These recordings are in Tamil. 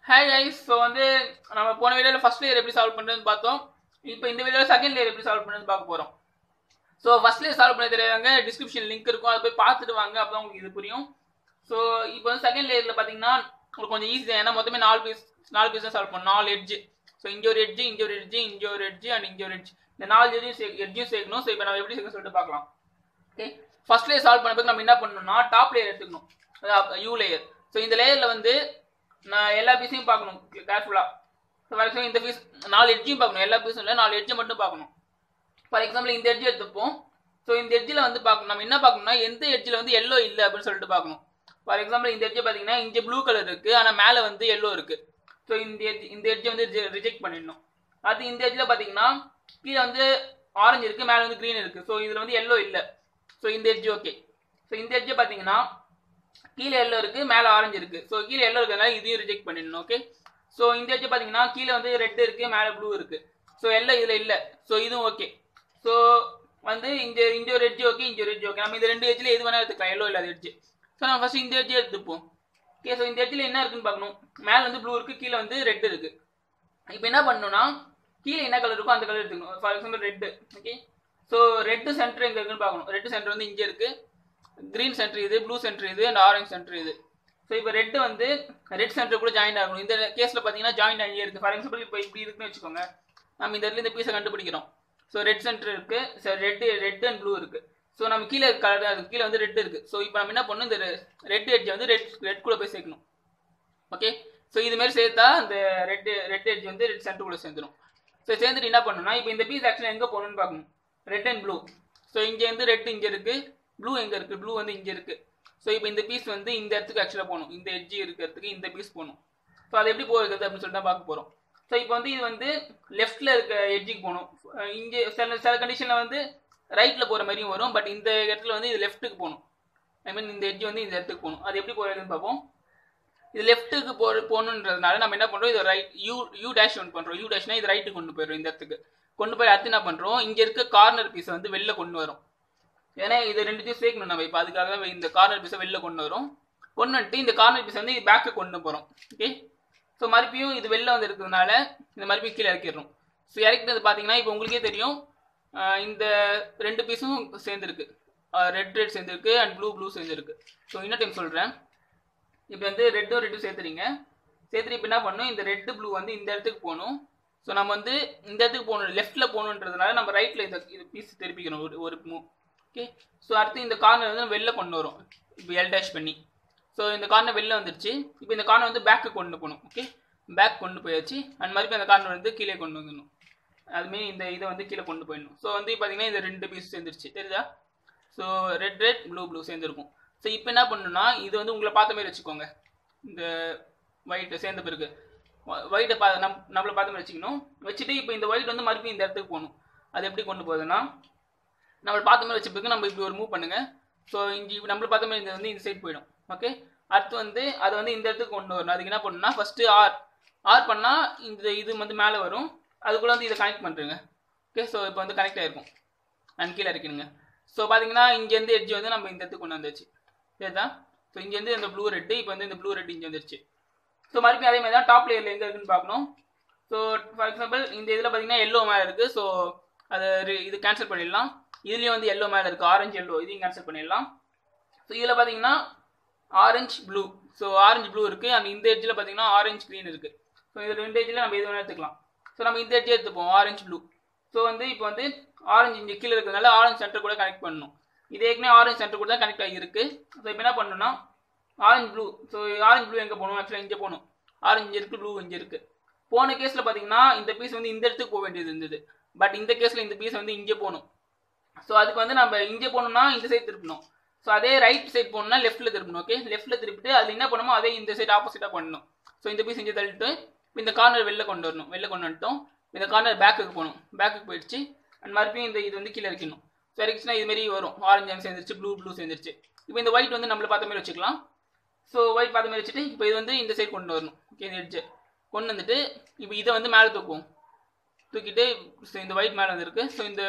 ஹாய் கைஸ் ஸோ வந்து நம்ம போன வீடியோவில் ஃபர்ஸ்ட் லேயர் எப்படி சால்வ் பண்ணுறதுன்னு பார்த்தோம் இப்போ இந்த வீடியோவில் செகண்ட் லேயர் எப்படி சால்வ் பண்ணுறதுன்னு பார்க்க போகிறோம் ஸோ ஃபர்ஸ்ட் லேயர் சால்வ் பண்ண தெரியாதவங்க டிஸ்கிரிப்ஷன் லிங்க் இருக்கும் அதை போய் பார்த்துட்டு வாங்க அப்போ தான் உங்களுக்கு இது புரியும் ஸோ இப்போ வந்து செகண்ட் லேயரில் பார்த்தீங்கன்னா உங்களுக்கு கொஞ்சம் ஈஸி ஏன்னா மொத்தமே நாலு பீஸ் நாலு பீஸ் தான் சால்வ் பண்ணணும் நாலு எட்ஜ் ஸோ இங்கே ஒரு எட்ஜ் இங்கே ஒரு எட்ஜ் இங்கே ஒரு எட்ஜ் அண்ட் இங்கே ஒரு எட்ஜ் இந்த நாலு எட்ஜும் சே எட்ஜும் சேர்க்கணும் ஸோ இப்போ நம்ம எப்படி சேர்க்க சொல்லிட்டு பார்க்கலாம் ஓகே ஃபர்ஸ்ட் லேயர் சால்வ் பண்ண பிறகு நம்ம என்ன பண்ணணும்னா டாப் லேயர் எடுத்துக்கணும் யூ லேயர் ஸோ இந்த லேயரில் வந்து நான் எல்லா பீஸையும் பார்க்கணும் கேர்ஃபுல்லாக ஸோ ஃபார் எக்ஸாம்பிள் இந்த பீஸ் நாலு எட்ஜையும் பார்க்கணும் எல்லா பீஸும் இல்லை நாலு எட்ஜை மட்டும் பார்க்கணும் ஃபார் எக்ஸாம்பிள் இந்த எட்ஜ் எடுத்துப்போம் ஸோ இந்த எட்ஜில் வந்து பார்க்கணும் நம்ம என்ன பார்க்கணும்னா எந்த எட்ஜில் வந்து எல்லோ இல்லை அப்படின்னு சொல்லிட்டு பார்க்கணும் ஃபார் எக்ஸாம்பிள் இந்த எட்ஜை பார்த்தீங்கன்னா இங்கே ப்ளூ கலர் இருக்குது ஆனால் மேலே வந்து எல்லோ இருக்குது ஸோ இந்த எட்ஜ் இந்த எட்ஜை வந்து ரிஜெக்ட் பண்ணிடணும் அடுத்து இந்த எட்ஜில் பார்த்தீங்கன்னா கீழே வந்து ஆரஞ்சு இருக்குது மேலே வந்து க்ரீன் இருக்குது ஸோ இதில் வந்து எல்லோ இல்லை ஸோ இந்த எட்ஜ் ஓகே ஸோ இந்த எட்ஜை பார்த்தீங்கன்னா கீழே எல்லோ இருக்குது மேலே ஆரஞ்சு இருக்குது ஸோ கீழே எல்லோ இருக்கிறதுனால இதையும் ரிஜெக்ட் பண்ணிடணும் ஓகே ஸோ இந்த எட்ஜ் பார்த்தீங்கன்னா கீழே வந்து ரெட் இருக்குது மேலே ப்ளூ இருக்குது ஸோ எல்லோ இதில் இல்லை ஸோ இதுவும் ஓகே ஸோ வந்து இந்த இந்த ஒரு எட்ஜ் ஓகே இந்த ஒரு எட்ஜ் ஓகே நம்ம இந்த ரெண்டு எட்ஜில் எது வேணால் எடுத்துக்கலாம் எல்லோ இல்லாத எட்ஜ் ஸோ நம்ம ஃபஸ்ட் இந்த எட்ஜ் எடுத்துப்போம் ஓகே ஸோ இந்த எட்ஜில் என்ன இருக்குன்னு பார்க்கணும் மேலே வந்து ப்ளூ இருக்குது கீழே வந்து ரெட் இருக்குது இப்போ என்ன பண்ணணும்னா கீழே என்ன கலர் இருக்கோ அந்த கலர் எடுத்துக்கணும் for example red okay so red centre எங்கே இருக்குன்னு பார்க்கணும் ரெட்டு சென்டர் வந்து இங்கே இருக்குது க்ரீன் சென்டர் இது ப்ளூ சென்டர் இது அண்ட் ஆரஞ்ச் சென்டர் இது ஸோ இப்போ ரெட்டு வந்து ரெட் சென்டர் கூட ஜாயின் ஆகணும் இந்த கேஸில் பார்த்தீங்கன்னா ஜாயின் ஆகியே இருக்குது ஃபார் எக்ஸாம்பிள் இப்போ இப்படி இருக்குன்னு வச்சுக்கோங்க நம்ம இந்த இடத்துல இந்த பீஸை கண்டுபிடிக்கிறோம் ஸோ ரெட் சென்டர் இருக்குது so red red and blue இருக்குது ஸோ நம்ம கீழே கலர் அது கீழே வந்து ரெட் இருக்குது ஸோ இப்போ நம்ம என்ன பண்ணணும் இந்த ரெட் எட்ஜை வந்து ரெட் ரெட் கூட போய் சேர்க்கணும் ஓகே ஸோ இதுமாரி சேர்த்தா இந்த ரெட் ரெட் எட்ஜ் வந்து ரெட் சென்டர் கூட சேர்ந்துடும் ஸோ சேர்ந்துட்டு என்ன பண்ணணும்னா இப்போ இந்த பீஸ் ஆக்சுவலாக எங்கே போகணும்னு பார்க்கணும் ரெட் அண்ட் ப்ளூ ஸோ இங்கேருந்து ரெட் இங்கே இருக்குது ப்ளூ எங்கே இருக்குது ப்ளூ வந்து இங்கே இருக்குது ஸோ இப்போ இந்த பீஸ் வந்து இந்த இடத்துக்கு ஆக்சுவலாக போகணும் இந்த எட்ஜி இருக்கிறதுக்கு இந்த பீஸ் போகணும் ஸோ அது எப்படி போகிறது அப்படின்னு சொல்லிட்டு தான் பார்க்க போகிறோம் ஸோ இப்போ வந்து இது வந்து லெஃப்ட்டில் இருக்க எட்ஜுக்கு போகணும் இங்கே சில சில கண்டிஷனில் வந்து ரைட்டில் போகிற மாதிரியும் வரும் பட் இந்த இடத்துல வந்து இது லெஃப்ட்டுக்கு போகணும் ஐ மீன் இந்த எட்ஜ் வந்து இந்த இடத்துக்கு போகணும் அது எப்படி போகிறதுன்னு பார்ப்போம் இது லெஃப்ட்டுக்கு போ போகணுன்றதுனால நம்ம என்ன பண்ணுறோம் இது right U U dash one பண்ணுறோம் யூ டேஷ்னா இது ரைட்டுக்கு கொண்டு போயிடும் இந்த இடத்துக்கு கொண்டு போய் அடுத்து என்ன பண்ணுறோம் இங்கே இருக்க கார்னர் பீஸை வந்து வெளில கொண்டு வரும் ஏன்னா இது ரெண்டுத்தையும் சேர்க்கணும் நம்ம இப்போ அதுக்காக தான் இந்த கார்னர் பீஸை வெளில கொண்டு வரும் கொண்டு வந்துட்டு இந்த கார்னர் பீஸ் வந்து பேக்கு கொண்டு போகிறோம் ஓகே ஸோ மறுபடியும் இது வெளில வந்து இருக்கிறதுனால இந்த மறுபடியும் கீழே இறக்கிடுறோம் ஸோ இறக்கிட்டது பார்த்தீங்கன்னா இப்போ உங்களுக்கே தெரியும் இந்த ரெண்டு பீஸும் சேர்ந்துருக்கு ரெட் ரெட் சேர்ந்துருக்கு அண்ட் ப்ளூ ப்ளூ சேர்ந்துருக்கு ஸோ இன்னும் டைம் சொல்கிறேன் இப்போ வந்து ரெட்டும் ரெட்டும் சேர்த்துறீங்க சேர்த்துட்டு இப்போ என்ன பண்ணணும் இந்த ரெட்டு ப்ளூ வந்து இந்த இடத்துக்கு போகணும் ஸோ நம்ம வந்து இந்த இடத்துக்கு போகணும் லெஃப்ட்டில் போகணுன்றதுனால நம்ம ரைட்டில் இந்த இது பீஸ் திருப்பிக்கணும் ஒரு ஒரு மூவ் ஓகே ஸோ அடுத்து இந்த கார்னர் வந்து வெளில கொண்டு வரும் இப்போ எல் டேஷ் பண்ணி ஸோ இந்த கார்னர் வெளில வந்துருச்சு இப்போ இந்த கார்னர் வந்து பேக்கு கொண்டு போகணும் ஓகே பேக் கொண்டு போயாச்சு அண்ட் மறுபடியும் அந்த கார்னர் வந்து கீழே கொண்டு வந்துடணும் அதுமாரி இந்த இதை வந்து கீழே கொண்டு போயிடணும் ஸோ வந்து பார்த்தீங்கன்னா இந்த ரெண்டு பீஸ் சேர்ந்துருச்சு தெரியுதா so red red blue blue சேர்ந்துருக்கும் ஸோ இப்போ என்ன பண்ணணும்னா இது வந்து உங்களை பார்த்த மாதிரி வச்சுக்கோங்க இந்த ஒயிட்டு சேர்ந்த பிறகு ஒயிட்டை பா நம் நம்மளை பார்த்த மாதிரி வச்சுக்கணும் வச்சுட்டு இப்போ இந்த ஒயிட் வந்து மறுபடியும் இந்த இடத்துக்கு போகணும் அது எப்படி கொண்டு போகுதுன்னா நம்மளை பார்த்த மாதிரி வச்ச பிறகு நம்ம இப்படி ஒரு மூவ் பண்ணுங்க ஸோ இங்கே நம்மளை பார்த்த மாதிரி இந்த வந்து இந்த சைட் போயிடும் ஓகே அடுத்து வந்து அது வந்து இந்த இடத்துக்கு கொண்டு வரணும் அதுக்கு என்ன பண்ணணும்னா ஃபஸ்ட்டு ஆர் ஆர் பண்ணால் இந்த இது வந்து மேலே வரும் அதுக்குள்ளே வந்து இதை கனெக்ட் பண்ணுறேங்க ஓகே ஸோ இப்போ வந்து கனெக்ட் ஆகிருக்கும் அண்ட் கீழே இருக்கணுங்க ஸோ பார்த்தீங்கன்னா இங்கேருந்து எட்ஜ் வந்து நம்ம இந்த இடத்துக்கு கொண்டு வந்தாச்சு சரிதான் ஸோ இங்கேருந்து இந்த ப்ளூ ரெட்டு இப்போ வந்து இந்த ப்ளூ ரெட் இங்கே வந்துருச்சு ஸோ மறுபடியும் அதே மாதிரி தான் டாப் லேயரில் எங்கே இருக்குன்னு பார்க்கணும் ஸோ ஃபார் எக்ஸாம்பிள் இந்த இதில் பார்த்தீங்கன்னா எல்லோ மேலே இருக்குது ஸோ அதை இது கேன்சல் பண்ணிடலாம் இதுலேயும் வந்து எல்லோ மேலே இருக்குது ஆரஞ்சு எல்லோ இதையும் கேன்சல் பண்ணிடலாம் ஸோ இதில் பார்த்தீங்கன்னா orange blue so orange blue இருக்குது அண்ட் இந்த எட்ஜில் பார்த்தீங்கன்னா ஆரஞ்சு க்ரீன் இருக்குது ஸோ இதில் ரெண்டு எட்ஜில் நம்ம எது வேணால் எடுத்துக்கலாம் ஸோ நம்ம இந்த எட்ஜே எடுத்துப்போம் ஆரஞ்சு ப்ளூ ஸோ வந்து இப்போ வந்து ஆரஞ்சு இங்கே கீழே இருக்கிறதுனால ஆரஞ்சு சென்டர் கூட கனெக்ட் பண்ணணும் இது ஏற்கனவே ஆரஞ்சு சென்டர் கூட தான் கனெக்ட் ஆகியிருக்கு ஸோ இப்போ என்ன பண்ணணும்னா orange blue so orange blue எங்கே போகணும் ஆக்சுவலாக இங்கே போகணும் ஆரஞ்சு இருக்குது ப்ளூ இங்கே இருக்குது போன கேஸில் பார்த்தீங்கன்னா இந்த பீஸ் வந்து இந்த இடத்துக்கு போக வேண்டியது இருந்தது பட் இந்த கேஸில் இந்த பீஸ் வந்து இங்கே போகணும் ஸோ அதுக்கு வந்து நம்ம இங்கே போகணும்னா இந்த சைடு திருப்பணும் ஸோ அதே ரைட் சைட் போகணும்னா லெஃப்ட்டில் திருப்பணும் ஓகே லெஃப்ட்டில் திருப்பிட்டு அது என்ன பண்ணுமோ அதே இந்த சைடு ஆப்போசிட்டாக பண்ணணும் ஸோ இந்த பீஸ் இங்கே தள்ளிட்டு இந்த கார்னர் வெளில கொண்டு வரணும் வெளில கொண்டு வந்துட்டோம் இந்த கார்னர் பேக்குக்கு போகணும் பேக்குக்கு போயிடுச்சு அண்ட் மறுபடியும் இந்த இது வந்து கீழே இருக்கணும் ஸோ இறக்கிச்சுன்னா இதுமாரி வரும் ஆரஞ்சு சேர்ந்துருச்சு ப்ளூ ப்ளூ சேர்ந்துருச்சு இப்போ இந்த ஒயிட் வந்து நம்மளை பார்த்த மாதிரி வச்சுக்கலாம் ஸோ ஒயிட் பார்த்த மாதிரி வச்சுட்டு இப்போ இது வந்து இந்த சைடு கொண்டு வரணும் ஓகே இந்த எட்ஜை கொண்டு வந்துட்டு இப்போ இதை வந்து மேலே தூக்குவோம் தூக்கிட்டு ஸோ இந்த ஒயிட் மேலே வந்துருக்கு ஸோ இந்த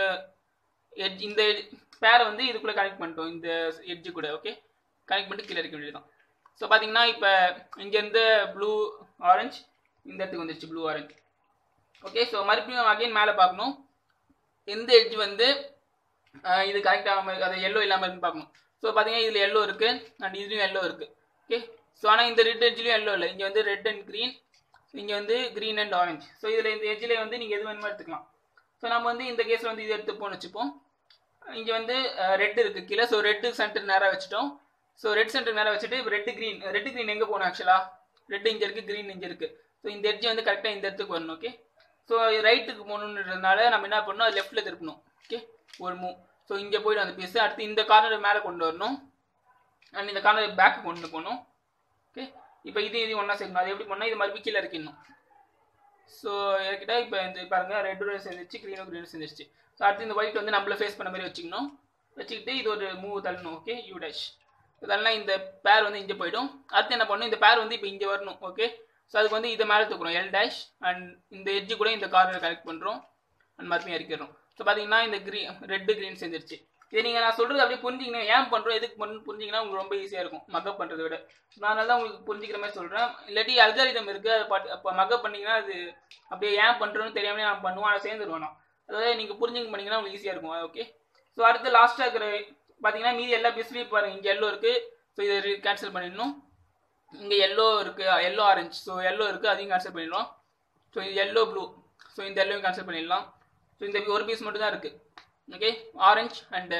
எட்ஜ் இந்த பேரை வந்து இது கூட கனெக்ட் பண்ணிட்டோம் இந்த எட்ஜு கூட ஓகே கனெக்ட் பண்ணிட்டு கீழே இருக்க வேண்டியதுதான் ஸோ பார்த்தீங்கன்னா இப்போ இங்கேருந்து ப்ளூ ஆரஞ்சு இந்த இடத்துக்கு வந்துருச்சு ப்ளூ ஆரஞ்சு ஓகே ஸோ மறுபடியும் அகைன் மேலே பார்க்கணும் எந்த எட்ஜ் வந்து ஆஹ், இது கரெக்ட் ஆகாமல் இருக்கு அது எல்லோ இல்லாமல் இருக்குன்னு பார்க்கணும் ஸோ பார்த்தீங்கன்னா இதில் எல்லோ இருக்குது அண்ட் இதுலேயும் எல்லோ இருக்குது ஓகே ஸோ ஆனால் இந்த ரெட் எட்ஜ்லையும் எல்லோ இல்லை இங்கே வந்து ரெட் அண்ட் க்ரீன் இங்கே வந்து க்ரீன் அண்ட் ஆரஞ்சு ஸோ இதில் இந்த எட்ஜில் வந்து நீங்கள் எது வேணுமோ எடுத்துக்கலாம் ஸோ நம்ம வந்து இந்த கேஸில் வந்து இது எடுத்துப்போம்னு வச்சுப்போம் இங்கே வந்து ரெட் இருக்குது கீழே ஸோ ரெட்டு சென்டர் நேராக வச்சுட்டோம் ஸோ ரெட் சென்டர் நேராக வச்சுட்டு ரெட்டு க்ரீன் ரெட்டு க்ரீன் எங்கே போகணும் ஆக்சுவலாக ரெட் இங்கே இருக்குது க்ரீன் இங்கே இருக்குது ஸோ இந்த எட்ஜ் வந்து கரெக்டாக இந்த இடத்துக்கு வரணும் ஓகே ஸோ ரைட்டுக்கு போகணுன்றதுனால நம்ம என்ன பண்ணணும் அது லெஃப்ட்டில் திருப்பணும் ஓகே ஒரு மூவ் ஸோ இங்கே போய்ட்டு அந்த பீஸ் அடுத்து இந்த கார்னர் மேலே கொண்டு வரணும் அண்ட் இந்த கார்னர் பேக் கொண்டு போகணும் ஓகே இப்போ இது இது ஒன்றா சேர்க்கணும் அது எப்படி பண்ணால் இது மறுபடியும் கீழே இறக்கிடணும் ஸோ இறக்கிட்டா இப்போ இந்த பாருங்க ரெட்டு சேர்ந்துச்சு க்ரீனும் க்ரீனும் சேர்ந்துருச்சு ஸோ அடுத்து இந்த ஒயிட் வந்து நம்மள ஃபேஸ் பண்ண மாதிரி வச்சுக்கணும் வச்சுக்கிட்டு இது ஒரு மூவ் தள்ளணும் ஓகே யூ டேஷ் இதெல்லாம் இந்த பேர் வந்து இங்கே போயிடும் அடுத்து என்ன பண்ணணும் இந்த பேர் வந்து இப்போ இங்கே வரணும் ஓகே ஸோ அதுக்கு வந்து இதை மேலே தூக்குறோம் எல் டேஷ் அண்ட் இந்த எட்ஜு கூட இந்த கார்னர் கனெக்ட் பண்ணுறோம் அண்ட் மறுபடியும் இறக்கிடுறோம் ஸோ பார்த்தீங்கன்னா இந்த க்ரீன் ரெட்டு க்ரீன் சேர்ந்துருச்சு இது நீங்கள் நான் சொல்கிறது அப்படியே புரிஞ்சிங்கன்னா ஏன் பண்ணுறோம் எதுக்கு பண்ணு புரிஞ்சிங்கன்னா உங்களுக்கு ரொம்ப ஈஸியாக இருக்கும் மக்கப் பண்ணுறதை விட நான் அதனால தான் உங்களுக்கு புரிஞ்சிக்கிற மாதிரி சொல்கிறேன் இல்லாட்டி அல்காரிதம் இருக்குது அதை பாட்டு அப்போ மக்கப் பண்ணிங்கன்னா அது அப்படியே ஏன் பண்ணுறோன்னு தெரியாமலே நான் பண்ணுவோம் அதை சேர்ந்துருவோம் நான் அதாவது நீங்கள் புரிஞ்சுக்க பண்ணிங்கன்னா உங்களுக்கு ஈஸியாக இருக்கும் ஓகே ஸோ அடுத்து லாஸ்ட்டாக இருக்கிற பார்த்தீங்கன்னா மீதி எல்லா பிஸ்லையும் பாருங்கள் இங்கே எல்லோ இருக்குது ஸோ இதை கேன்சல் பண்ணிடணும் இங்கே எல்லோ இருக்குது எல்லோ ஆரஞ்சு ஸோ எல்லோ இருக்குது அதையும் கேன்சல் பண்ணிடலாம் ஸோ இது எல்லோ ப்ளூ ஸோ இந்த எல்லோயும் கேன்சல் பண்ணிடலாம் ஸோ இந்த ஒரு பீஸ் மட்டும் தான் இருக்குது ஓகே ஆரஞ்சு அண்டு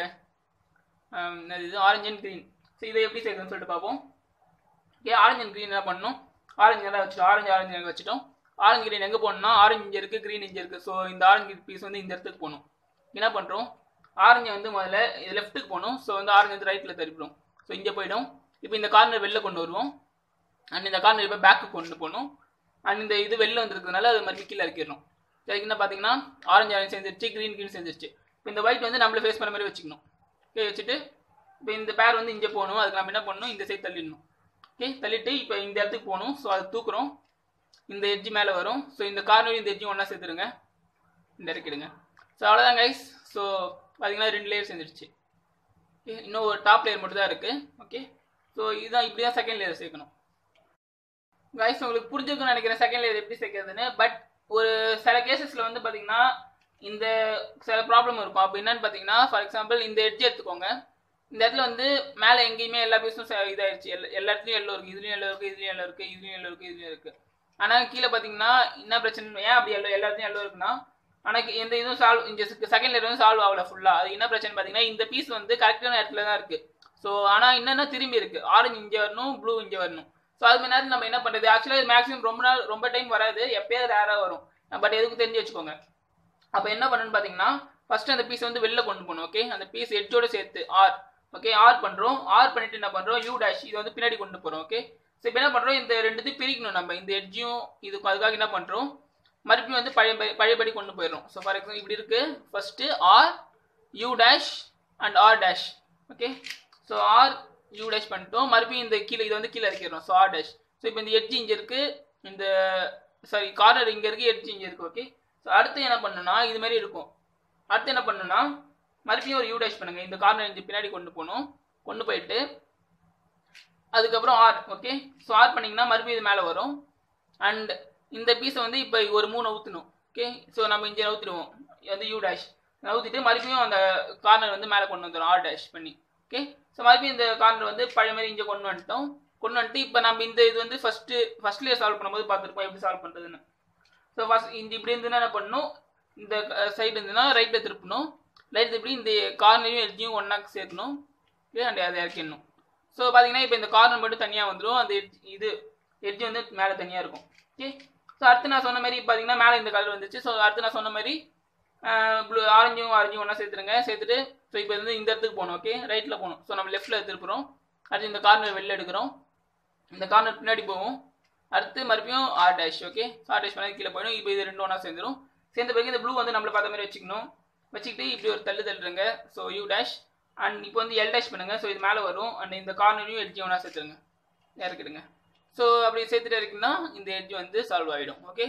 இது ஆரஞ்சு அண்ட் க்ரீன் ஸோ இதை எப்படி சேர்க்கணும்னு சொல்லிட்டு பார்ப்போம் ஓகே ஆரஞ்சு அண்ட் க்ரீன் என்ன பண்ணணும் ஆரஞ்சு நல்லா வச்சுட்டோம் ஆரஞ்சு ஆரஞ்சு எங்கே வச்சுட்டோம் ஆரஞ்சு க்ரீன் எங்கே போகணும்னா ஆரஞ்சு இங்கே இருக்குது க்ரீன் இங்கே இருக்குது ஸோ இந்த ஆரஞ்சு பீஸ் வந்து இந்த இடத்துக்கு போகணும் என்ன பண்ணுறோம் ஆரஞ்சை வந்து முதல்ல இது லெஃப்ட்டுக்கு போகணும் ஸோ வந்து ஆரஞ்சு வந்து ரைட்டில் திருப்பிடும் ஸோ இங்கே போயிடும் இப்போ இந்த கார்னர் வெளில கொண்டு வருவோம் அண்ட் இந்த கார்னர் இப்போ பேக்கு கொண்டு போகணும் அண்ட் இந்த இது வெளில வந்திருக்கிறதுனால அது மாதிரி கீழே இறக்கிடணும் அதுக்கு என்ன பார்த்தீங்கன்னா ஆரஞ்சு ஆரஞ்சு சேர்ந்துருச்சு க்ரீன் க்ரீன் சேர்ந்துருச்சு இப்போ இந்த ஒயிட் வந்து நம்மள ஃபேஸ் பண்ண மாதிரி வச்சுக்கணும் ஓகே வச்சுட்டு இப்போ இந்த பேர் வந்து இங்கே போகணும் அதுக்கு நம்ம என்ன பண்ணணும் இந்த சைடு தள்ளிடணும் ஓகே தள்ளிட்டு இப்போ இந்த இடத்துக்கு போகணும் ஸோ அதை தூக்குறோம் இந்த எட்ஜ் மேலே வரும் ஸோ இந்த கார்னரும் இந்த எட்ஜும் ஒன்றா சேர்த்துருங்க இந்த இறக்கிடுங்க ஸோ அவ்வளோதான் கைஸ் ஸோ பார்த்தீங்கன்னா ரெண்டு லேயர் சேர்ந்துருச்சு ஓகே இன்னும் ஒரு டாப் லேயர் மட்டும் தான் இருக்குது ஓகே ஸோ இதுதான் இப்படி தான் செகண்ட் லேயர் சேர்க்கணும் கைஸ் உங்களுக்கு புரிஞ்சுக்கணும்னு நினைக்கிறேன் செகண்ட் லேயர் எப்படி சேர்க்கறதுன்னு பட் ஒரு சில கேசஸில் வந்து பார்த்தீங்கன்னா இந்த சில ப்ராப்ளம் இருக்கும் அப்போ என்னன்னு பார்த்தீங்கன்னா ஃபார் எக்ஸாம்பிள் இந்த எட்ஜ் எடுத்துக்கோங்க இந்த இடத்துல வந்து மேலே எங்கேயுமே எல்லா பீஸும் இதாகிடுச்சு எல்லா எல்லா இடத்துலையும் எல்லோ இருக்குது இதுலேயும் எல்லோ இருக்குது இதுலேயும் எல்லோ இருக்குது இதுலேயும் எல்லோ இருக்குது இதுலேயும் இருக்குது ஆனால் கீழே பார்த்தீங்கன்னா என்ன பிரச்சனை ஏன் அப்படி எல்லோ எல்லாத்தையும் எல்லோ இருக்குன்னா ஆனால் எந்த இதுவும் சால்வ் இந்த செகண்ட் லேயர் வந்து சால்வ் ஆகல ஃபுல்லாக அது என்ன பிரச்சனை பார்த்தீங்கன்னா இந்த பீஸ் வந்து கரெக்டான இடத்துல தான் இருக்குது ஸோ ஆனால் என்னென்ன திரும்பி இருக்குது ஆரஞ்சு இங்கே வரணும் ப்ளூ இங்கே வரணும் ஸோ அது மாதிரி நேரத்தில் நம்ம என்ன பண்ணுறது ஆக்சுவலாக மேக்ஸிமம் ரொம்ப நாள் ரொம்ப டைம் வராது எப்பயாவது ரேராக வரும் பட் எதுக்கு தெரிஞ்சு வச்சுக்கோங்க அப்போ என்ன பண்ணணும்னு பார்த்தீங்கன்னா ஃபர்ஸ்ட் அந்த பீஸ் வந்து வெளில கொண்டு போகணும் ஓகே அந்த பீஸ் எட்ஜோட சேர்த்து ஆர் ஓகே ஆர் பண்ணுறோம் ஆர் பண்ணிட்டு என்ன பண்ணுறோம் யூ டேஷ் இது வந்து பின்னாடி கொண்டு போகிறோம் ஓகே ஸோ இப்போ என்ன பண்ணுறோம் இந்த ரெண்டுத்தையும் பிரிக்கணும் நம்ம இந்த எட்ஜையும் இதுக்கு அதுக்காக என்ன பண்ணுறோம் மறுபடியும் வந்து பழைய பழையபடி கொண்டு போயிடும் ஸோ ஃபார் எக்ஸாம்பிள் இப்படி இருக்கு first R U dash and R dash okay so R U dash பண்ணிட்டோம் மறுபடியும் இந்த கீழே இது வந்து கீழே இறக்கிடுறோம் ஸோ ஆர் டேஷ் ஸோ இப்போ இந்த எட்ஜ் இங்கே இருக்கு இந்த சாரி கார்னர் இங்கே இருக்கு எட்ஜ் இங்கே இருக்கு ஓகே ஸோ அடுத்து என்ன பண்ணணும்னா இது மாதிரி இருக்கும் அடுத்து என்ன பண்ணணும்னா மறுபடியும் ஒரு யூ டேஷ் பண்ணுங்க இந்த கார்னர் இங்கே பின்னாடி கொண்டு போகணும் கொண்டு போயிட்டு அதுக்கப்புறம் ஆர் ஓகே ஸோ ஆர் பண்ணிங்கன்னா மறுபடியும் இது மேலே வரும் அண்ட் இந்த பீஸை வந்து இப்போ ஒரு மூணு ஊற்றணும் ஓகே ஸோ நம்ம இங்கே நவுத்திடுவோம் வந்து யூ டேஷ் நவுத்திட்டு மறுபடியும் அந்த கார்னர் வந்து மேலே கொண்டு வந்துடும் ஆர் டேஷ் பண்ணி ஓகே ஸோ மறுபடியும் இந்த கார்னர் வந்து பழைய மாதிரி இங்கே கொண்டு வந்துட்டோம் கொண்டு வந்துட்டு இப்போ நம்ம இந்த இது வந்து ஃபஸ்ட்டு ஃபஸ்ட்லேயே சால்வ் பண்ணும்போது பார்த்துருப்போம் எப்படி சால்வ் பண்ணுறதுன்னு ஸோ ஃபஸ்ட் இந்த இப்படி இருந்துன்னா என்ன பண்ணணும் இந்த சைடு இருந்துன்னா ரைட்டில் திருப்பணும் ரைட் திருப்பி இந்த கார்னரையும் எட்ஜையும் ஒன்றா சேர்க்கணும் ஓகே அண்ட் அதை இறக்கிடணும் ஸோ பார்த்தீங்கன்னா இப்போ இந்த கார்னர் மட்டும் தனியாக வந்துடும் அந்த edge- இது எட்ஜ் வந்து மேலே தனியாக இருக்கும் ஓகே ஸோ அடுத்து நான் சொன்ன மாதிரி பார்த்தீங்கன்னா மேலே இந்த கலர் வந்துச்சு ஸோ அடுத்து நான் சொன்ன மாதிரி ப்ளூ ஆரஞ்சும் ஆரஞ்சும் ஒன்றா சேர்த்துருங்க சேர்த்துட்டு ஸோ இப்போ வந்து இந்த இடத்துக்கு போகணும் ஓகே ரைட்டில் போகணும் ஸோ நம்ம லெஃப்ட்டில் திருப்புறோம் அடுத்து இந்த கார்னர் வெளில எடுக்கிறோம் இந்த கார்னர் பின்னாடி போவோம் அடுத்து மறுபடியும் R dash okay R dash பண்ணி கீழே போயிடும் இப்போ இது ரெண்டு ஒன்றா சேர்ந்துரும் சேர்ந்த பிறகு இந்த ப்ளூ வந்து நம்மளை பார்த்த மாதிரி வச்சுக்கணும் வச்சுக்கிட்டு இப்படி ஒரு தள்ளு தள்ளுறங்க ஸோ யூ டேஷ் அண்ட் இப்போ வந்து எல் டேஷ் பண்ணுங்க ஸோ இது மேலே வரும் அண்ட் இந்த கார்னரையும் எட்ஜ் ஒன்றா சேர்த்துருங்க இறக்கிடுங்க ஸோ அப்படி சேர்த்துட்டு இருக்கீங்கன்னா இந்த எட்ஜ் வந்து சால்வ் ஆகிடும் ஓகே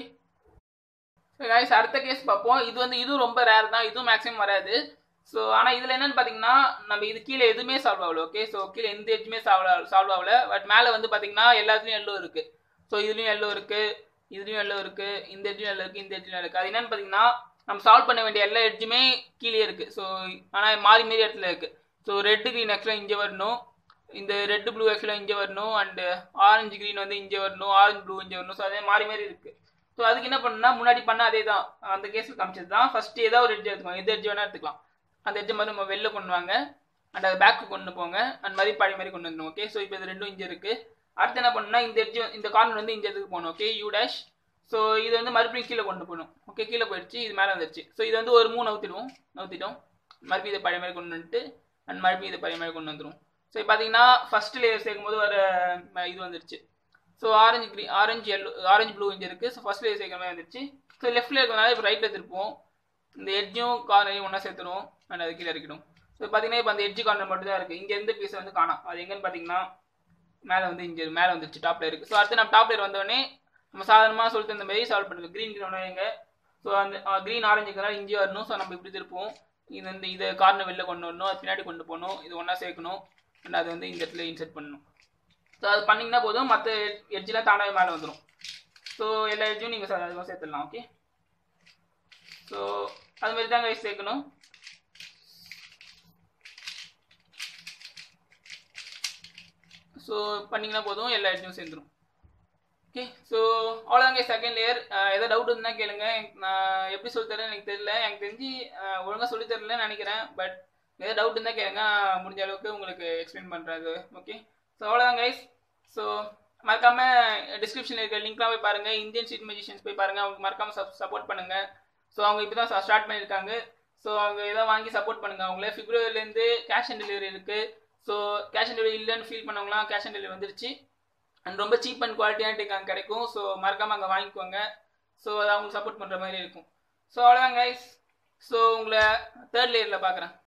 கைஸ் அடுத்த கேஸ் பார்ப்போம் இது வந்து இதுவும் ரொம்ப ரேர் தான் இதுவும் மேக்ஸிமம் வராது ஸோ ஆனால் இதில் என்னன்னு பார்த்தீங்கன்னா நம்ம இது கீழே எதுவுமே சால்வ் ஆகல ஓகே ஸோ கீழே எந்த எட்ஜுமே சால்வ் சால்வ் ஆகல பட் மேலே வந்து பார்த்தீங்கன்னா எல்லாத்துலேயும் எல்லோ இருக்குது ஸோ இதுலேயும் எல்லோ இருக்குது இதுலயும் எல்லோ இருக்கு இந்த எட்ஜும் எல்லோ இருக்கு இந்த எட்ஜும் இருக்கு அது என்னன்னு பாத்தீங்கன்னா நம்ம சால்வ் பண்ண வேண்டிய எல்லா எட்ஜுமே கீழே இருக்கு ஸோ ஆனா மாறி மாறி இடத்துல இருக்கு ஸோ ரெட் கிரீன் ஆக்சுவலாக இங்கே வரணும் இந்த ரெட் ப்ளூ ஆக்சுவலாக இங்கே வரணும் அண்ட் ஆரஞ்சு கிரீன் வந்து இங்கே வரணும் ஆரஞ்சு ப்ளூ இங்கே வரணும் ஸோ அதே மாறி மாறி இருக்கு ஸோ அதுக்கு என்ன பண்ணணும்னா முன்னாடி பண்ண அதே தான் அந்த கேஸில் காமிச்சது தான் ஃபர்ஸ்ட் ஏதாவது ஒரு எட்ஜ் எடுத்துக்கலாம் எது எட்ஜ் வேணா எடுத்துக்கலாம் அந்த எட்ஜ் மாதிரி நம்ம வெளில கொண்டு வாங்க அண்ட் அது பேக்கு கொண்டு போங்க அண்ட் மாதிரி பழைய மாதிரி கொண்டு வந்துடும் ஓகே ஸோ இப்போ இது ரெண்டும் இங்கே இருக்கு அடுத்து என்ன பண்ணணும்னா இந்த எட்ஜ் இந்த கார்னர் வந்து இந்த இடத்துக்கு போகணும் ஓகே யூ டேஷ் ஸோ இது வந்து மறுபடியும் கீழே கொண்டு போகணும் ஓகே கீழே போயிடுச்சு இது மேலே வந்துருச்சு ஸோ இது வந்து ஒரு மூணு நவுத்திடுவோம் நவுத்திட்டோம் மறுபடியும் இதை பழைய மாதிரி கொண்டு வந்துட்டு அண்ட் மறுபடியும் இதை பழைய மாதிரி கொண்டு வந்துடும் ஸோ இப்போ பார்த்தீங்கன்னா ஃபர்ஸ்ட் லேயர் சேர்க்கும் போது வர ம, இது வந்துருச்சு so orange green orange yellow orange blue இங்கே இருக்குது ஸோ ஃபர்ஸ்ட் லேயர் சேர்க்கிற மாதிரி வந்துருச்சு ஸோ லெஃப்ட்ல இருக்கிறதுனால இப்போ ரைட்டில் திருப்போம் இந்த எட்ஜும் கார்னரையும் ஒன்றா சேர்த்துருவோம் அண்ட் அது கீழே இறக்கிடும் ஸோ பார்த்தீங்கன்னா இப்போ அந்த எட்ஜு கார்னர் மட்டும் தான் இருக்குது இங்கேருந்து பீஸ் வந்து காணோம் அது எங்கன்னு பார்த்தீங்கன்னா மேலே வந்து இங்கே மேலே வந்துருச்சு டாப்ல இருக்குது ஸோ அடுத்து நம்ம டாப்ல வந்தோடனே நம்ம சாதாரணமாக சொல்லிட்டு இந்த மாதிரி சால்வ் பண்ணுங்க க்ரீன் க்ரீன் எங்க ஸோ அந்த க்ரீன் ஆரஞ்சு இருக்கிறனால இங்கே வரணும் ஸோ நம்ம இப்படி திருப்போம் இது வந்து இதை கார்னர் வெளில கொண்டு வரணும் அது பின்னாடி கொண்டு போகணும் இது ஒன்றா சேர்க்கணும் அண்ட் அது வந்து இந்த இடத்துல இன்செர்ட் பண்ணணும் ஸோ அது பண்ணிங்கன்னா போதும் மற்ற எட்ஜெலாம் தானாகவே மேலே வந்துடும் ஸோ எல்லா எட்ஜும் நீங்கள் அதிகமாக சேர்த்துடலாம் ஓகே ஸோ அது மாதிரி தான் guys சேர்க்கணும் ஸோ பண்ணிங்கன்னா போதும் எல்லா எட்ஜும் சேர்ந்துடும் ஓகே ஸோ அவ்வளோதாங்க செகண்ட் லேயர் ஏதாவது டவுட் இருந்தால் கேளுங்க எனக்கு நான் எப்படி சொல்லி தரேன் எனக்கு தெரியல எனக்கு தெரிஞ்சு ஒழுங்காக சொல்லி தரலன்னு நினைக்கிறேன் பட் ஏதாவது டவுட் இருந்தால் கேளுங்க நான் முடிஞ்ச அளவுக்கு உங்களுக்கு எக்ஸ்பிளைன் பண்ணுறது ஓகே ஸோ அவ்வளோதான் கைஸ் ஸோ மறக்காம டிஸ்கிரிப்ஷனில் இருக்க லிங்க்லாம் போய் பாருங்க இந்தியன் ஸ்ட்ரீட் மெஜிஷியன்ஸ் போய் பாருங்க அவங்க மறக்காம சப்போர்ட் பண்ணுங்க ஸோ அவங்க இப்போ தான் ஸ்டார்ட் பண்ணியிருக்காங்க ஸோ அவங்க எதாவது வாங்கி சப்போர்ட் பண்ணுங்க அவங்கள பிப்ரவரிலேருந்து கேஷ் ஆன் டெலிவரி இருக்கு ஸோ கேஷ் ஆன் டெலிவரி இல்லைன்னு ஃபீல் பண்ணவங்களாம் கேஷ் ஆன் டெலிவரி வந்துருச்சு அண்ட் ரொம்ப சீப் அண்ட் குவாலிட்டியான டேக் அங்கே கிடைக்கும் ஸோ மறக்காம அங்கே வாங்கிக்கோங்க ஸோ அது அவங்களுக்கு சப்போர்ட் பண்ணுற மாதிரி இருக்கும் ஸோ அவ்வளோதான் கைஸ் ஸோ உங்களை தேர்ட் லேயரில் பார்க்குறேன்